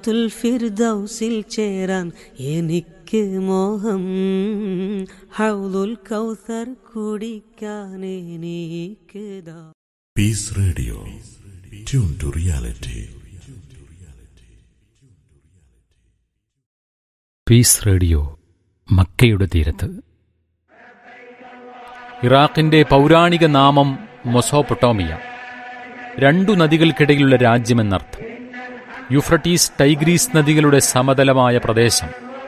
ജന്നത്തുൽ ഫിർദൗസിൽ ചേരാൻ എനിക്ക് മോഹം ഹൗലുൽ കൗസർ കുടിക്കാൻ എനിക്ക് ദാ Peace Radio. Tune to reality. Peace radio മക്കയുടെ തീരത്ത് ഇറാഖിന്റെ പൗരാണിക നാമം മൊസോപ്പൊട്ടോമിയ രണ്ടു നദികൾക്കിടയിലുള്ള രാജ്യമെന്നർത്ഥം യുഫ്രട്ടീസ് ടൈഗ്രീസ് നദികളുടെ സമതലമായ പ്രദേശം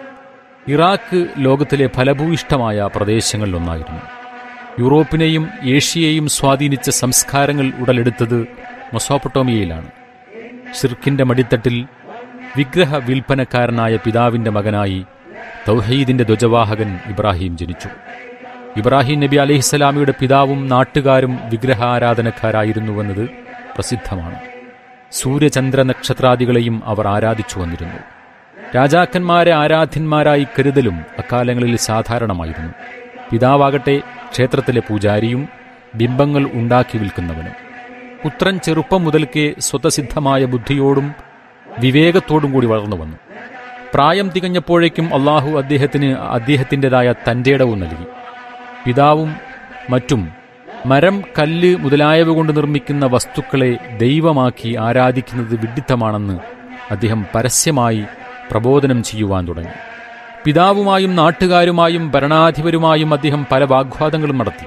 ഇറാഖ് ലോകത്തിലെ ഫലഭൂയിഷ്ടമായ പ്രദേശങ്ങളിലൊന്നായിരുന്നു യൂറോപ്പിനെയും ഏഷ്യയെയും സ്വാധീനിച്ച സംസ്കാരങ്ങൾ ഉടലെടുത്തത് മൊസോപ്പൊട്ടോമിയയിലാണ് ഷിർക്കിന്റെ മടിത്തട്ടിൽ വിഗ്രഹ വിൽപ്പനക്കാരനായ പിതാവിന്റെ മകനായി തൗഹീദിന്റെ ധ്വജവാഹകൻ ഇബ്രാഹിം ജനിച്ചു ഇബ്രാഹിം നബി അലഹിസ്സലാമിയുടെ പിതാവും നാട്ടുകാരും വിഗ്രഹാരാധനക്കാരായിരുന്നുവെന്നത് പ്രസിദ്ധമാണ് സൂര്യചന്ദ്ര നക്ഷത്രാദികളെയും അവർ ആരാധിച്ചു വന്നിരുന്നു രാജാക്കന്മാരെ ആരാധ്യന്മാരായി കരുതലും അക്കാലങ്ങളിൽ സാധാരണമായിരുന്നു പിതാവാകട്ടെ ക്ഷേത്രത്തിലെ പൂജാരിയും ബിംബങ്ങൾ ഉണ്ടാക്കി വിൽക്കുന്നവനും പുത്രൻ ചെറുപ്പം മുതൽക്കേ സ്വതസിദ്ധമായ ബുദ്ധിയോടും വിവേകത്തോടും കൂടി വളർന്നു വന്നു പ്രായം തികഞ്ഞപ്പോഴേക്കും അള്ളാഹു അദ്ദേഹത്തിന് അദ്ദേഹത്തിൻ്റെതായ തൻ്റെടവും നൽകി പിതാവും മറ്റും മരം കല്ല് മുതലായവ കൊണ്ട് നിർമ്മിക്കുന്ന വസ്തുക്കളെ ദൈവമാക്കി ആരാധിക്കുന്നത് വിഡിത്തമാണെന്ന് അദ്ദേഹം പരസ്യമായി പ്രബോധനം ചെയ്യുവാൻ തുടങ്ങി പിതാവുമായും നാട്ടുകാരുമായും ഭരണാധിപരുമായും അദ്ദേഹം പല വാഗ്വാദങ്ങളും നടത്തി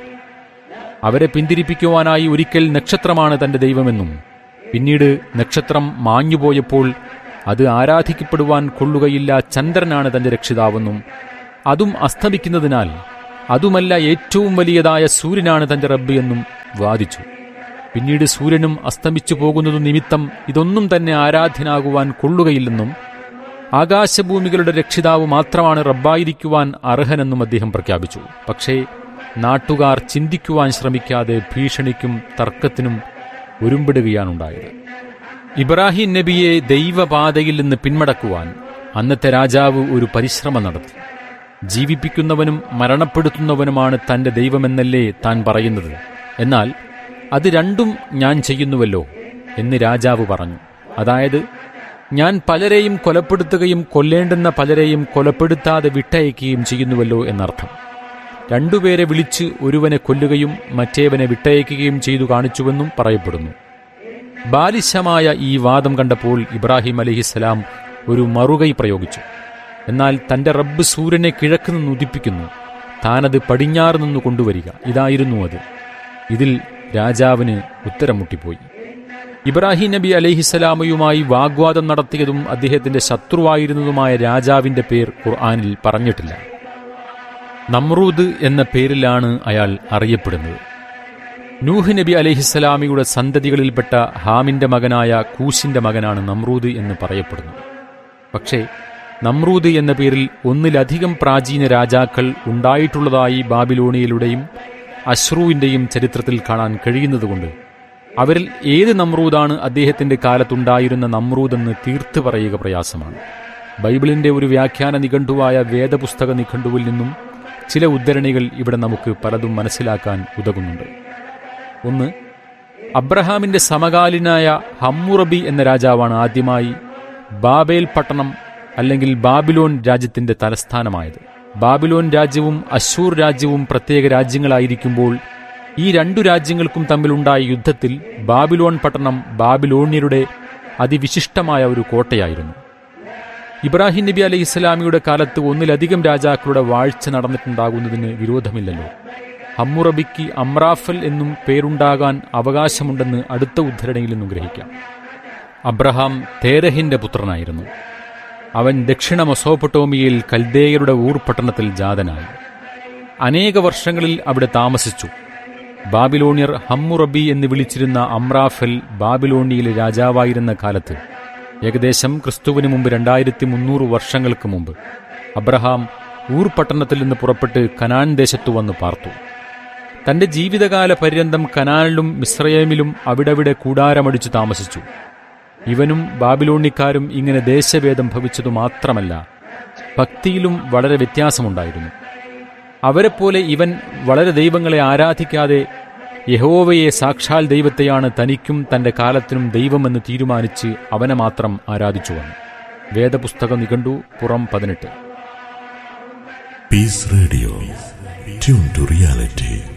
അവരെ പിന്തിരിപ്പിക്കുവാനായി ഒരിക്കൽ നക്ഷത്രമാണ് തന്റെ ദൈവമെന്നും പിന്നീട് നക്ഷത്രം മാഞ്ഞുപോയപ്പോൾ അത് ആരാധിക്കപ്പെടുവാൻ കൊള്ളുകയില്ല ചന്ദ്രനാണ് തന്റെ രക്ഷിതാവെന്നും അതും അസ്തമിക്കുന്നതിനാൽ അതുമല്ല ഏറ്റവും വലിയതായ സൂര്യനാണ് തന്റെ റബ്ബ് എന്നും വാദിച്ചു പിന്നീട് സൂര്യനും അസ്തമിച്ചു പോകുന്നതു നിമിത്തം ഇതൊന്നും തന്നെ ആരാധ്യനാകുവാൻ കൊള്ളുകയില്ലെന്നും ആകാശഭൂമികളുടെ രക്ഷിതാവ് മാത്രമാണ് റബ്ബായിരിക്കുവാൻ അർഹനെന്നും അദ്ദേഹം പ്രഖ്യാപിച്ചു പക്ഷേ നാട്ടുകാർ ചിന്തിക്കുവാൻ ശ്രമിക്കാതെ ഭീഷണിക്കും തർക്കത്തിനും ഉരുമ്പിടുകയാണുണ്ടായത് ഇബ്രാഹിം നബിയെ ദൈവപാതയിൽ നിന്ന് പിന്മടക്കുവാൻ അന്നത്തെ രാജാവ് ഒരു പരിശ്രമം നടത്തി ജീവിപ്പിക്കുന്നവനും മരണപ്പെടുത്തുന്നവനുമാണ് തന്റെ ദൈവമെന്നല്ലേ താൻ പറയുന്നത് എന്നാൽ അത് രണ്ടും ഞാൻ ചെയ്യുന്നുവല്ലോ എന്ന് രാജാവ് പറഞ്ഞു അതായത് ഞാൻ പലരെയും കൊലപ്പെടുത്തുകയും കൊല്ലേണ്ടുന്ന പലരെയും കൊലപ്പെടുത്താതെ വിട്ടയക്കുകയും ചെയ്യുന്നുവല്ലോ എന്നർത്ഥം രണ്ടുപേരെ വിളിച്ച് ഒരുവനെ കൊല്ലുകയും മറ്റേവനെ വിട്ടയക്കുകയും ചെയ്തു കാണിച്ചുവെന്നും പറയപ്പെടുന്നു ബാലിശമായ ഈ വാദം കണ്ടപ്പോൾ ഇബ്രാഹിം അലഹിസലാം ഒരു മറുകൈ പ്രയോഗിച്ചു എന്നാൽ തന്റെ റബ്ബ് സൂര്യനെ കിഴക്ക് നിന്ന് ഉദിപ്പിക്കുന്നു താനത് പടിഞ്ഞാറ് നിന്ന് കൊണ്ടുവരിക ഇതായിരുന്നു അത് ഇതിൽ രാജാവിന് ഉത്തരം മുട്ടിപ്പോയി ഇബ്രാഹിം നബി അലഹിസലാമയുമായി വാഗ്വാദം നടത്തിയതും അദ്ദേഹത്തിന്റെ ശത്രുവായിരുന്നതുമായ രാജാവിന്റെ പേർ ഖുർആാനിൽ പറഞ്ഞിട്ടില്ല നമ്രൂദ് എന്ന പേരിലാണ് അയാൾ അറിയപ്പെടുന്നത് നൂഹ് നബി അലഹിസ്സലാമിയുടെ സന്തതികളിൽപ്പെട്ട ഹാമിന്റെ മകനായ കൂശിന്റെ മകനാണ് നമ്രൂദ് എന്ന് പറയപ്പെടുന്നത് പക്ഷേ നമ്രൂദ് എന്ന പേരിൽ ഒന്നിലധികം പ്രാചീന രാജാക്കൾ ഉണ്ടായിട്ടുള്ളതായി ബാബിലോണിയയിലുടെയും അശ്രുവിന്റെയും ചരിത്രത്തിൽ കാണാൻ കഴിയുന്നതുകൊണ്ട് അവരിൽ ഏത് നമ്രൂദാണ് അദ്ദേഹത്തിന്റെ കാലത്തുണ്ടായിരുന്ന നമ്രൂദെന്ന് തീർത്ത് പറയുക പ്രയാസമാണ് ബൈബിളിന്റെ ഒരു വ്യാഖ്യാന നിഘണ്ടുവായ വേദപുസ്തക നിഘണ്ടുവിൽ നിന്നും ചില ഉദ്ധരണികൾ ഇവിടെ നമുക്ക് പലതും മനസ്സിലാക്കാൻ ഉതകുന്നുണ്ട് ഒന്ന് അബ്രഹാമിന്റെ സമകാലീനായ ഹമ്മുറബി എന്ന രാജാവാണ് ആദ്യമായി ബാബേൽ പട്ടണം അല്ലെങ്കിൽ ബാബിലോൺ രാജ്യത്തിന്റെ തലസ്ഥാനമായത് ബാബിലോൺ രാജ്യവും അശൂർ രാജ്യവും പ്രത്യേക രാജ്യങ്ങളായിരിക്കുമ്പോൾ ഈ രണ്ടു രാജ്യങ്ങൾക്കും തമ്മിലുണ്ടായ യുദ്ധത്തിൽ ബാബിലോൺ പട്ടണം ബാബിലോണ്യരുടെ അതിവിശിഷ്ടമായ ഒരു കോട്ടയായിരുന്നു ഇബ്രാഹിം നബി അലൈഹി ഇസ്ലാമിയുടെ കാലത്ത് ഒന്നിലധികം രാജാക്കളുടെ വാഴ്ച നടന്നിട്ടുണ്ടാകുന്നതിന് വിരോധമില്ലല്ലോ ഹമ്മുറബിക്ക് അമ്രാഫൽ എന്നും പേരുണ്ടാകാൻ അവകാശമുണ്ടെന്ന് അടുത്ത ഉദ്ധരണിയിൽ നിന്നും ഗ്രഹിക്കാം അബ്രഹാം തേരഹിന്റെ പുത്രനായിരുന്നു അവൻ ദക്ഷിണ മൊസോപ്പൊട്ടോമിയയിൽ കൽദേയരുടെ ഊർ പട്ടണത്തിൽ ജാതനായി അനേക വർഷങ്ങളിൽ അവിടെ താമസിച്ചു ബാബിലോണിയർ ഹമ്മുറബി എന്ന് വിളിച്ചിരുന്ന അമ്രാഫൽ ബാബിലോണിയയിലെ രാജാവായിരുന്ന കാലത്ത് ഏകദേശം ക്രിസ്തുവിന് മുമ്പ് രണ്ടായിരത്തി മുന്നൂറ് വർഷങ്ങൾക്ക് മുമ്പ് അബ്രഹാം ഊർ പട്ടണത്തിൽ നിന്ന് പുറപ്പെട്ട് കനാൻ ദേശത്തു വന്ന് പാർത്തു തന്റെ ജീവിതകാല പര്യന്തം കനാനിലും മിശ്രയമിലും അവിടവിടെ കൂടാരമടിച്ചു താമസിച്ചു ഇവനും ബാബിലോണിക്കാരും ഇങ്ങനെ ദേശഭേദം ഭവിച്ചതു മാത്രമല്ല ഭക്തിയിലും വളരെ വ്യത്യാസമുണ്ടായിരുന്നു അവരെപ്പോലെ ഇവൻ വളരെ ദൈവങ്ങളെ ആരാധിക്കാതെ യഹോവയെ സാക്ഷാൽ ദൈവത്തെയാണ് തനിക്കും തന്റെ കാലത്തിനും ദൈവമെന്ന് തീരുമാനിച്ച് അവനെ മാത്രം ആരാധിച്ചു വന്നു വേദപുസ്തക നിഘണ്ടു പുറം പതിനെട്ട് Peace Radio. Tune to reality.